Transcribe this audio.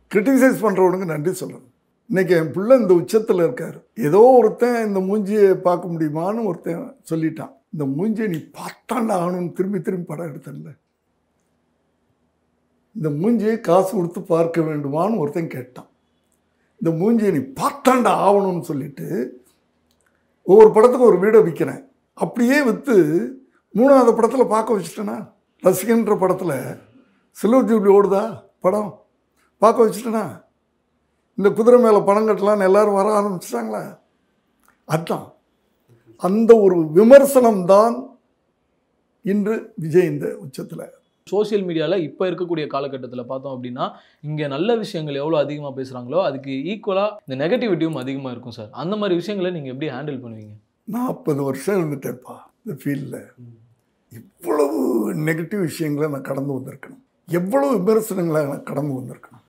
criticise பண்ணுறவனுக்கு நன்றி சொல்லணும் இன்னைக்கு என் பிள்ளை இந்த உச்சத்தில் இருக்கார் ஏதோ ஒருத்தன் இந்த மூஞ்சியை பார்க்க முடியுமான்னு ஒருத்தன் சொல்லிட்டான் இந்த மூஞ்சியை நீ பார்த்தாண்டா ஆகணும்னு திரும்பி திரும்பி படம் எடுத்தல இந்த மூஞ்சியை காசு கொடுத்து பார்க்க வேண்டுமான்னு ஒருத்தன் கேட்டான் இந்த மூஞ்சியை நீ பார்த்தாண்டா ஆகணும்னு சொல்லிட்டு ஒவ்வொரு படத்துக்கும் ஒரு வீடை விற்கிறேன் அப்படியே விற்று மூணாவது படத்தில் பார்க்க வச்சுட்டேனா ரசிகன்ற படத்தில் சில்வர் ஜூப்ளி ஓடுதா படம் பார்க்க வச்சுட்டேனா இந்த குதிரை மேலே பணம் கட்டலான்னு எல்லாரும் வர ஆரம்பிச்சிட்டாங்களா அதான் அந்த ஒரு விமர்சனம் தான் இன்று விஜய் இந்த உச்சத்தில் சோஷியல் மீடியாவில் இப்போ இருக்கக்கூடிய காலகட்டத்தில் பார்த்தோம் அப்படின்னா இங்கே நல்ல விஷயங்கள் எவ்வளோ அதிகமாக பேசுகிறாங்களோ அதுக்கு ஈக்குவலாக இந்த நெகட்டிவிட்டியும் அதிகமாக இருக்கும் சார் அந்த மாதிரி விஷயங்களை நீங்கள் எப்படி ஹேண்டில் பண்ணுவீங்க நாற்பது வருஷம் இருந்துட்டேன்ப்பா இந்த ஃபீல்டில் இவ்வளவு நெகட்டிவ் விஷயங்களை நான் கடந்து வந்திருக்கணும் எவ்வளவு விமர்சனங்களை நான் கடந்து வந்திருக்கணும்